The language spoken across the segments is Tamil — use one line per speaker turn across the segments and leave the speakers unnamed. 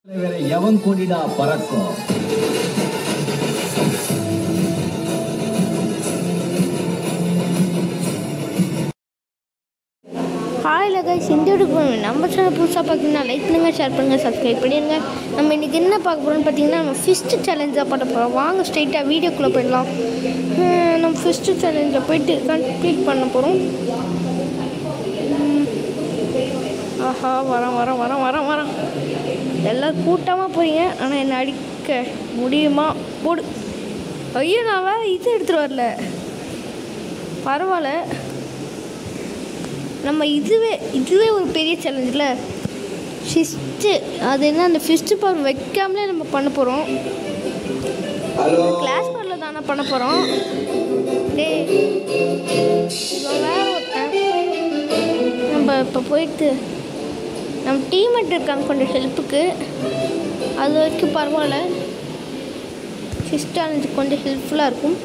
வேற எவன் கொடிடா பறக்கும்
ஹாய் லகாய்ஸ் இந்த வீடியோ நம்ம சேனல் புதுசாக பார்த்தீங்கன்னா லைக் பண்ணுங்கள் ஷேர் பண்ணுங்கள் சப்ஸ்கிரைப் பண்ணிடுங்க நம்ம இன்றைக்கி என்ன பார்க்க போகிறோம்னு பார்த்தீங்கன்னா நம்ம ஃபிஸ்ட்டு சேலஞ்சாக பண்ண போகிறோம் வாங்க ஸ்ட்ரைட்டாக வீடியோக்குள்ளே போயிடலாம் ஹம், நம்ம ஃபிஸ்ட்டு சேலஞ்சை போயிட்டு கம்ப்ளீட் பண்ண போகிறோம் ஆஹா வரேன் வரேன் வரேன் வரேன் வரேன் எல்லாம் கூட்டமாக போறீங்க ஆனால் என்னை அடிக்க முடியுமா போடு ஐயோ நான் வேறு இது எடுத்துகிட்டு வரல பரவாயில்ல நம்ம இதுவே இதுவே ஒரு பெரிய சேலஞ்சில் ஃபிஸ்ட்டு அது என்ன அந்த ஃபிஸ்ட்டு பவர் வைக்காமலே நம்ம பண்ண போகிறோம் கிளாஸ் பவரில் தானே பண்ண போகிறோம் டேய் இவன் வேற ஒருத்தன் நம்ம இப்போ போயிட்டு நம்ம டீம்மேட் இருக்காங்க கொஞ்சம் ஹெல்ப்புக்கு அது வரைக்கும் பரவாயில்ல ஃபிஸ்ட் சேலஞ்சு கொஞ்சம் ஹெல்ப்ஃபுல்லாக இருக்கும்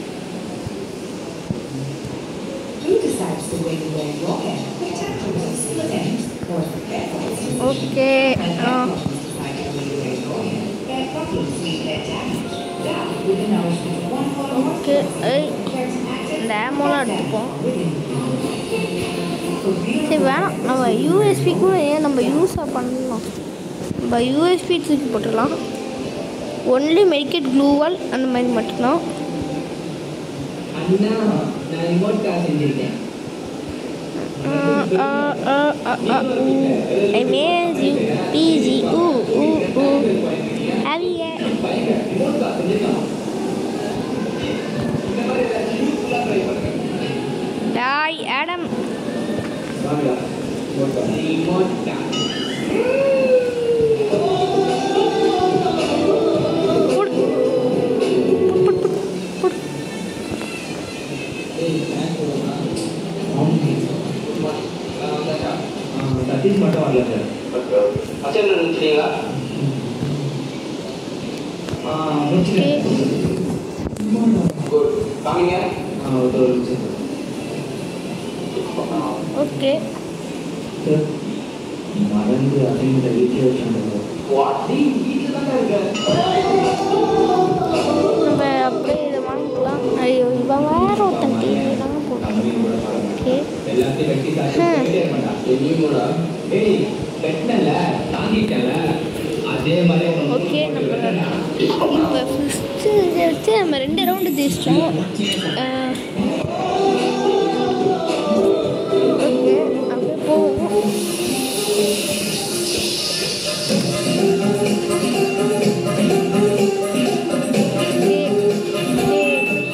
Who decides the way you wear your hair? The tattoo is split ends or the hair follicles.
Okay ah
Decide the way you wear your hair. Hair problems leave their damage. Now, with the nourishment of one follower,
okay I
there's an access
இந்த ஆமோலாம் எடுத்துப்போம்
within.
சரி வேணாம் நம்ம யூஎஸ்பிக்கும் ஏன் நம்ம யூஸாக பண்ணலாம் நம்ம யூஎஸ்பி தூக்கி போட்டுடலாம் ஒன்லி மெடிக்கெட் க்ளூவால் அந்த மாதிரி மட்டும்தான்
அண்ணா நான் ரிமோட் கார் செஞ்சிருக்கேன்
ஐ மேஸ் யூ பிஜி ஊ ஊ ஊ அவிய டாய் ஆடம்
ரிமோட் கார்
புட் புட் புட் புட்
சதீஷ் மட்டும் வரல சார்
அச்சன் நினைச்சிட்டீங்களா
ஓகே
குட் காமிங்க
ஒரு நிமிஷம்
ஓகே
சார் மறந்து அசைன்மெண்ட்டை வீட்டில் வச்சுருந்தோம்
வாட் நீ வீட்டில் தான் இருக்க
நம்ம அப்படியே இதை வாங்கிக்கலாம் ஐயோ இவன் வேற ஒருத்தன் டிவி தான் போட்டான் ஓகே
எல்லாத்தையும் வெட்டி
ஹம்.
காட்டி மாட்டான்
தெரியுமாடா
ஏய் வெட்டினல தாங்கிட்டல அதே மாதிரி அவனை
ஓகே நம்ம இப்போ ஃபஸ்ட்டு இதை வச்சு நம்ம ரெண்டு ரவுண்டு ஜெயிச்சிட்டோம் ஓகே அப்படியே போவோம் Okay. Okay.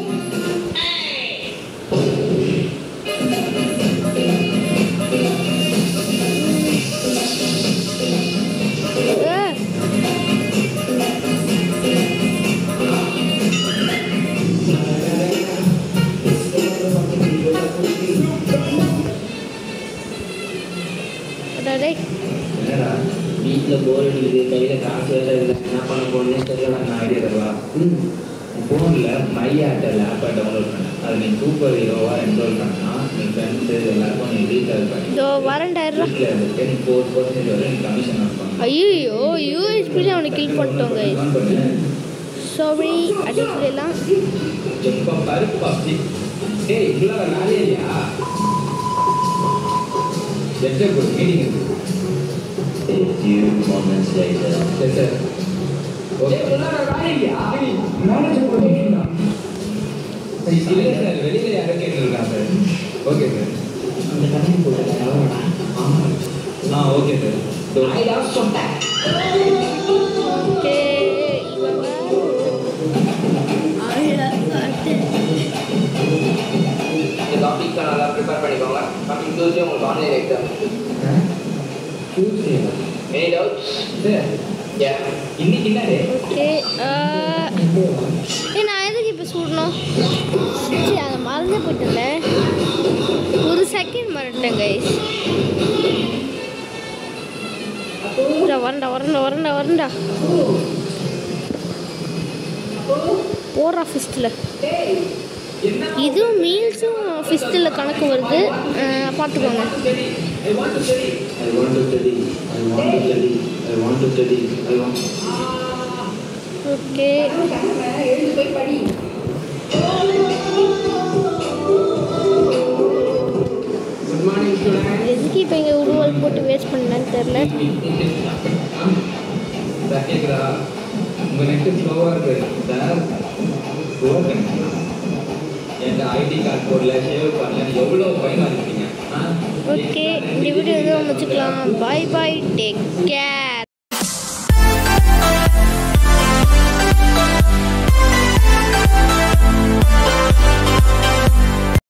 Ah. அடடே
என்னடா வீட்டில் போர் அடிக்குது கையில் காசு வேலை இல்லை என்ன பண்ண போகணுன்னே தெரியல நான் ஐடியா தருவா ம் ஃபோனில் மையாட்ட ஆப்பை டவுன்லோட் பண்ண அது நீ சூப்பர் ஹீரோவாக என்ரோல் பண்ணா நீ ஃப்ரெண்ட்ஸு எல்லாருக்கும் நீ ரீசார்ஜ் பண்ணி
இதோ வரண்டாயிரம்
வீட்டில் இருந்துட்டு நீ ஃபோர் பர்சன்டேஜ் வரை நீ கமிஷன் வைப்பாங்க
ஐயோ யூஎஸ்பியில் அவனை கில் பண்ணிட்டோங்க சாரி அடிக்கலாம்
எப்போ பருப்பு அப்படி ஏய் இவ்வளோ நாளே இல்லையா எட்டு மீட்டிங் இருக்கு
few moments later
சரி சார் ஓகே இல்லை சார் வெளியில் யாரோ கேட்டுருக்காங்க சார் ஓகே சார்
அந்த கண்ணி போட்டு
ஆமாம் ஆ ஓகே சார்
ஓகே இவன்
இந்த டாபிக்ஸை நல்லா ப்ரிப்பேர் பண்ணிக்கோங்க கமிங் டூஸ்டே உங்களுக்கு online exam
Tuesday
any doubts
sir
yeah
இன்னைக்கு என்ன டே
ஓகே ஏ நான் எதுக்கு இப்போ சூடணும் சரி அதை மறந்தே போயிட்டேன்ல ஒரு செகண்ட் மறந்துட்டேன் கைஸ் வரண்டா வரண்டா வரண்டா வரண்டா போடுறா ஃபிஸ்ட்டில் இதுவும் மீல்ஸும் ஃபிஸ்ட்டில் கணக்கு வருது அஹ் பார்த்துக்கோங்க
I want to study. I want to study. I want to study. I want to study. I want.
Okay
எழுந்து போய் படி
Good morning, students.
எதுக்கு இப்போ இங்கே உருவல் போட்டு வேஸ்ட் பண்ணலன்னு தெரில
சார் கேக்குதா உங்க நெட் ஸ்லோவா இருக்கு சார் ஸ்லோவா எங்க ஐடி கார்டு போடல சேவ் பண்ணல எவ்வளவு ஃபைன் வாங்கிட்டீங்க
ஓகே இந்த வீடியோ எதுவும் முடிச்சுக்கலாம் பாய் பாய் டேக் கேர்